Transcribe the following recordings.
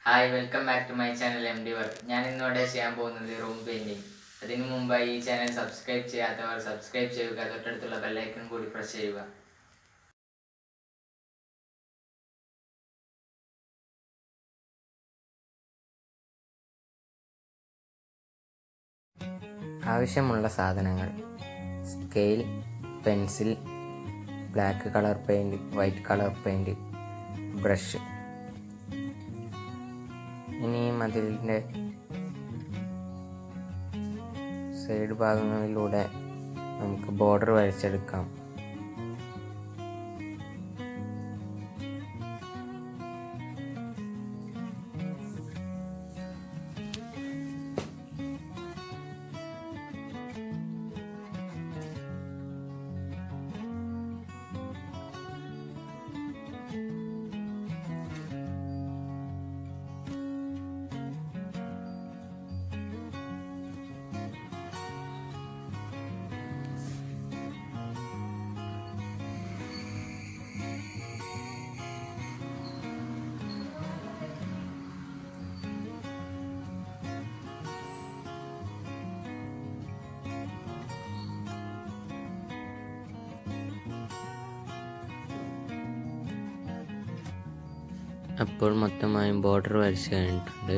hi welcome back to my channel M D work ഞാൻ ഇന്നിവിടെ ചെയ്യാൻ പോകുന്നത് റൂം പെയിൻറ്റിങ് അതിനു മുമ്പായി ഈ ചാനൽ സബ്സ്ക്രൈബ് ചെയ്യാത്തവർ സബ്സ്ക്രൈബ് ചെയ്യുക തൊട്ടടുത്തുള്ള ബെല്ലൈക്കൺ കൂടി പ്രസ് ചെയ്യുക ആവശ്യമുള്ള സാധനങ്ങൾ scale pencil black colour paint white colour paint brush ഇനി ഈ മതിലിൻ്റെ സൈഡ് ഭാഗങ്ങളിലൂടെ നമുക്ക് ബോർഡർ വരച്ചെടുക്കാം അപ്പോൾ മൊത്തമായും ബോർഡർ വരച്ച് കഴിഞ്ഞിട്ടുണ്ട്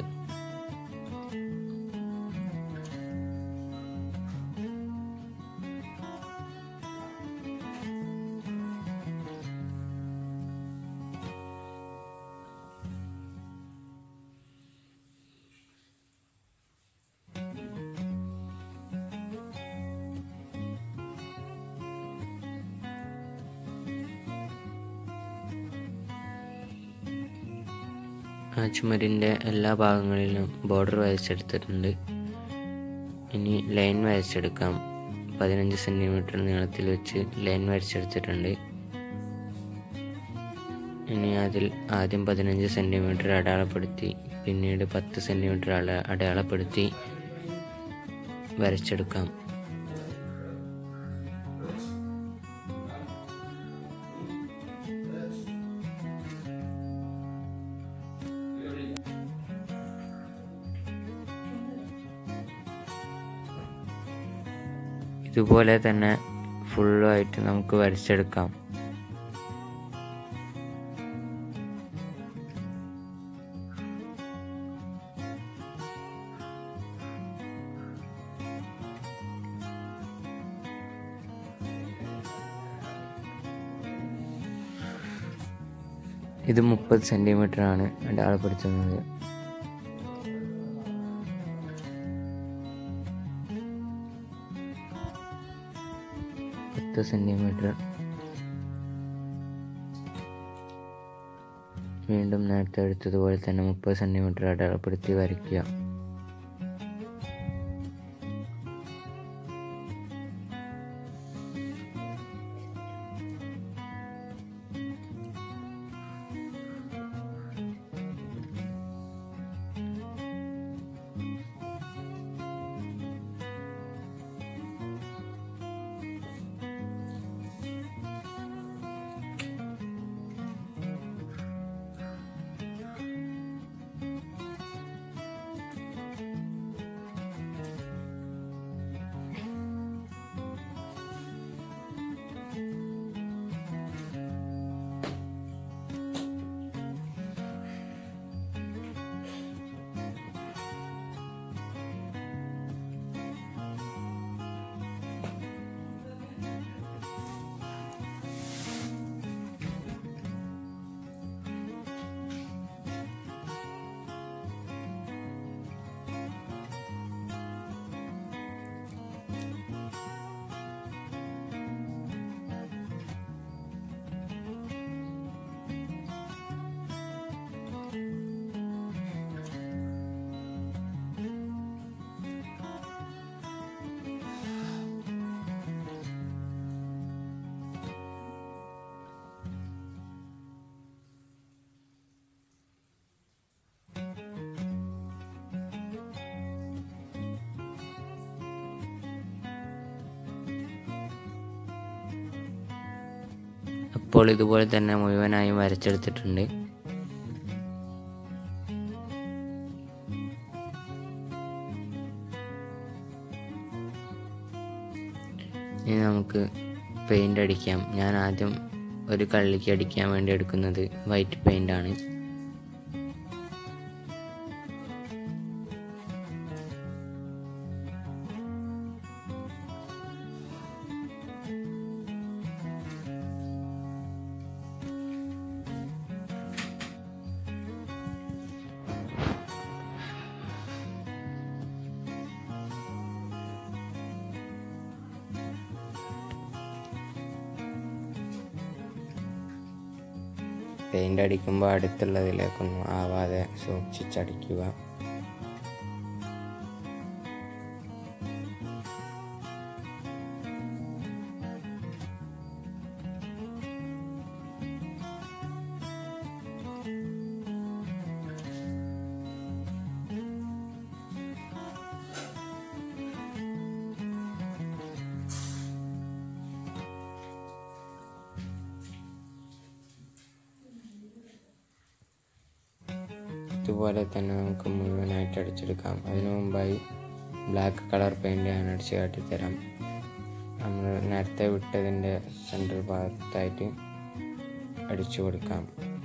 ആ ചുമരിൻ്റെ എല്ലാ ഭാഗങ്ങളിലും ബോർഡർ വരച്ചെടുത്തിട്ടുണ്ട് ഇനി ലൈൻ വരച്ചെടുക്കാം പതിനഞ്ച് സെൻറ്റിമീറ്റർ നീളത്തിൽ വെച്ച് ലൈൻ വരച്ചെടുത്തിട്ടുണ്ട് ഇനി അതിൽ ആദ്യം പതിനഞ്ച് സെൻറ്റിമീറ്റർ അടയാളപ്പെടുത്തി പിന്നീട് പത്ത് സെൻറ്റിമീറ്റർ അട അടയാളപ്പെടുത്തി വരച്ചെടുക്കാം ഇതുപോലെ തന്നെ ഫുള്ളുമായിട്ട് നമുക്ക് വരച്ചെടുക്കാം ഇത് മുപ്പത് സെൻറ്റിമീറ്റർ ആണ് അടയാളപ്പെടുത്തുന്നത് പത്ത് സെൻറ്റിമീറ്റർ വീണ്ടും നേരത്തെ എടുത്തതുപോലെ തന്നെ മുപ്പത് സെൻറ്റിമീറ്റർ അടയാളപ്പെടുത്തി വരയ്ക്കുക അപ്പോൾ ഇതുപോലെ തന്നെ മുഴുവനായും വരച്ചെടുത്തിട്ടുണ്ട് ഇനി നമുക്ക് പെയിൻ്റ് അടിക്കാം ഞാൻ ആദ്യം ഒരു കള്ളിക്ക് അടിക്കാൻ വേണ്ടി എടുക്കുന്നത് വൈറ്റ് പെയിൻ്റ് ആണ് പെയിൻ്റ് അടിക്കുമ്പോൾ അടുത്തുള്ളതിലേക്കൊന്നും ആവാതെ സൂക്ഷിച്ചടിക്കുക ഇതുപോലെ തന്നെ നമുക്ക് മുഴുവനായിട്ട് അടിച്ചെടുക്കാം അതിനു മുമ്പായി ബ്ലാക്ക് കളർ പെയിൻറ് ഞാൻ അടിച്ച് കാട്ടിത്തരാം നമ്മൾ നേരത്തെ വിട്ടതിൻ്റെ സെൻട്രൽ ഭാഗത്തായിട്ട് അടിച്ചു കൊടുക്കാം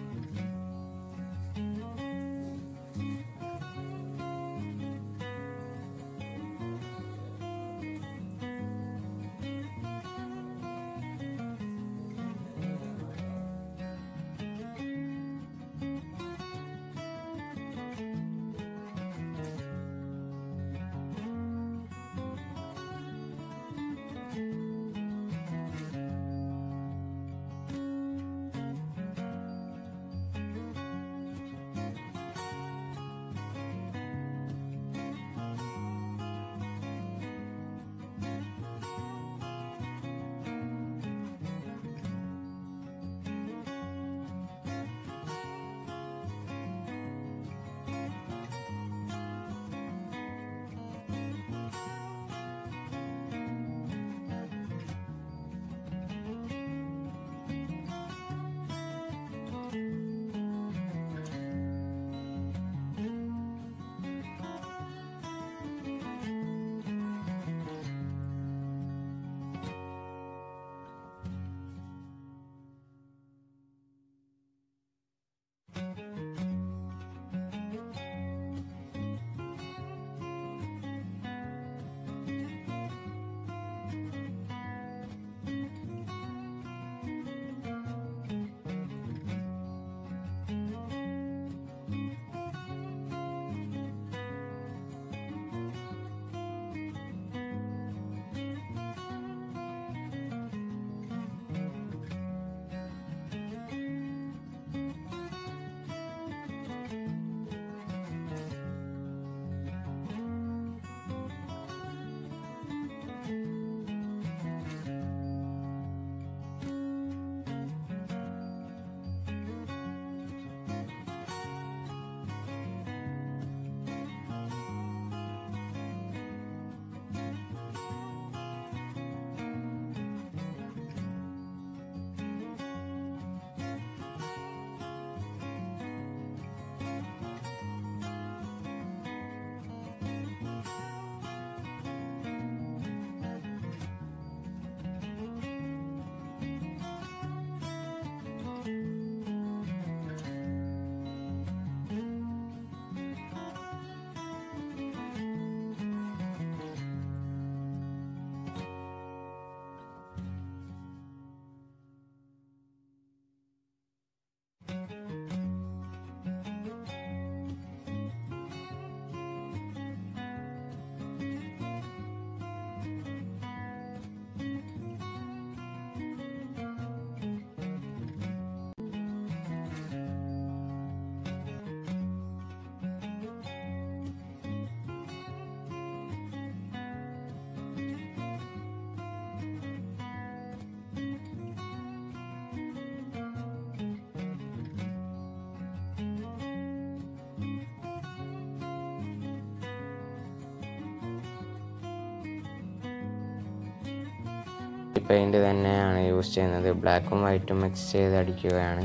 പെയിൻറ് തന്നെയാണ് യൂസ് ചെയ്യുന്നത് ബ്ലാക്കും വൈറ്റും മിക്സ് ചെയ്ത് അടിക്കുകയാണ്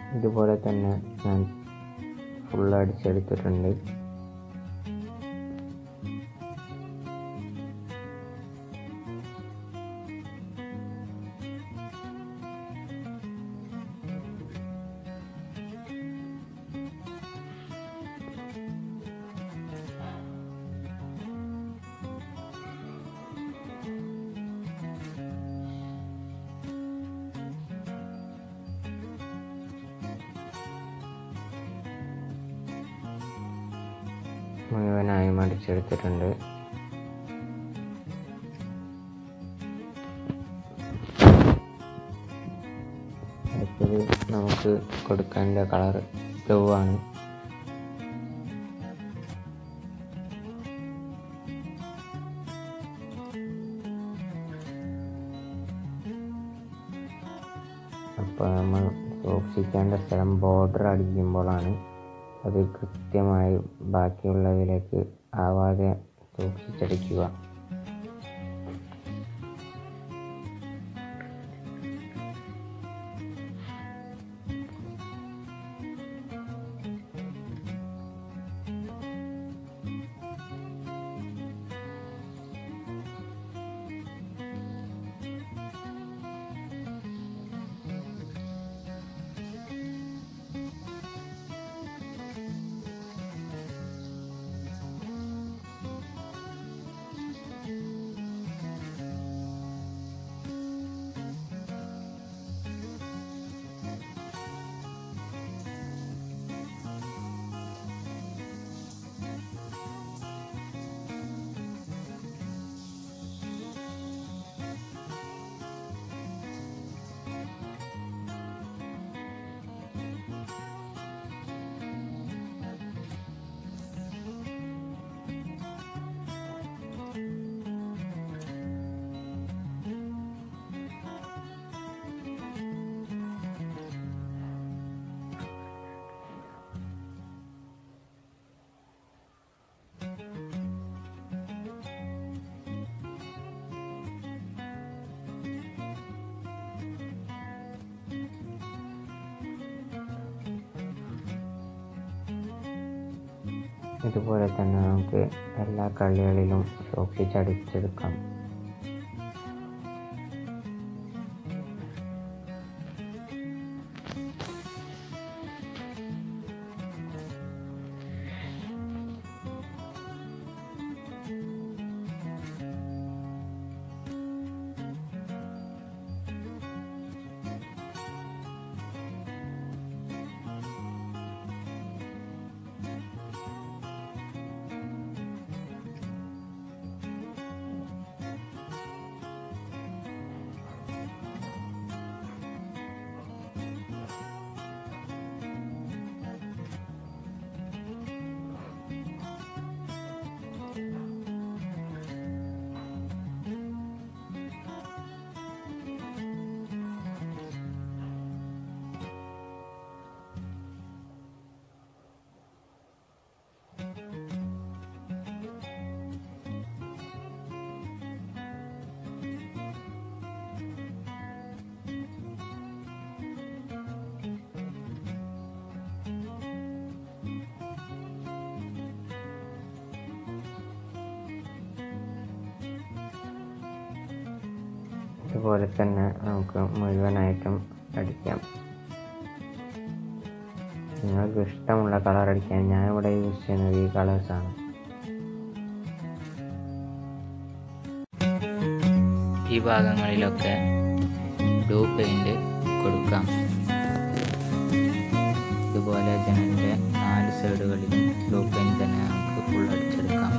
ഇതുപോലെ തന്നെ ഞാൻ ഫുൾ അടിച്ചെടുത്തിട്ടുണ്ട് മുഴുവനായും അടിച്ചെടുത്തിട്ടുണ്ട് അടുത്തത് നമുക്ക് കൊടുക്കേണ്ട കളർ ബ്ലൂ ആണ് അപ്പോൾ നമ്മൾ സൂക്ഷിക്കേണ്ട സ്ഥലം ബോർഡർ അടിക്കുമ്പോഴാണ് അത് കൃത്യമായി ബാക്കിയുള്ളതിലേക്ക് ആവാതെ സൂക്ഷിച്ചടിക്കുക ഇതുപോലെ തന്നെ നമുക്ക് എല്ലാ കളികളിലും സൂക്ഷിച്ചടിച്ചെടുക്കാം ഇതുപോലെ തന്നെ നമുക്ക് മുഴുവനായിട്ടും അടിക്കാം നിങ്ങൾക്ക് ഇഷ്ടമുള്ള കളർ അടിക്കാൻ ഞാൻ ഇവിടെ യൂസ് ചെയ്യുന്നത് ഈ കളേഴ്സാണ് ഈ ഭാഗങ്ങളിലൊക്കെ ബ്ലൂ പെയിൻറ് കൊടുക്കാം ഇതുപോലെ ജനലിൻ്റെ നാല് സൈഡുകളിലും ബ്ലൂ പെയിൻറ് തന്നെ നമുക്ക് ഫുൾ അടിച്ചെടുക്കാം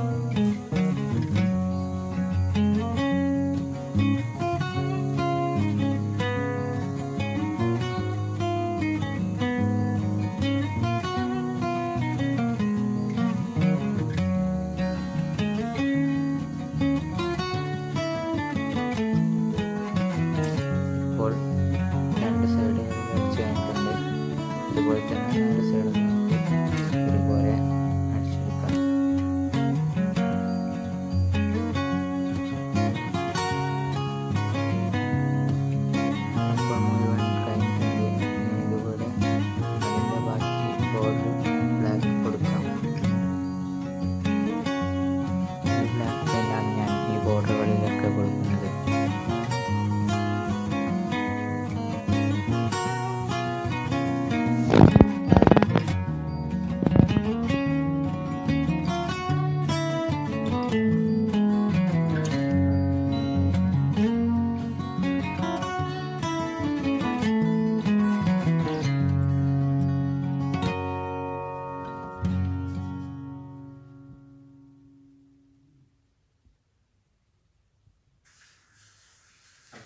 ഇപ്പോൾ രണ്ട് സൈഡുകളിൽ അടിച്ച് കഴിഞ്ഞിട്ടുണ്ട് ഇതുപോലെ തന്നെ നാല് സൈഡും നമുക്ക് ഒരുപോലെ അടിച്ചെടുക്കാം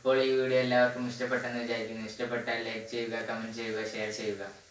അപ്പോൾ ഈ വീഡിയോ എല്ലാവർക്കും ഇഷ്ടപ്പെട്ടെന്ന് വിചാരിക്കുന്നു ഇഷ്ടപ്പെട്ടാൽ ലൈക്ക് ചെയ്യുക കമൻറ്റ് ചെയ്യുക ഷെയർ ചെയ്യുക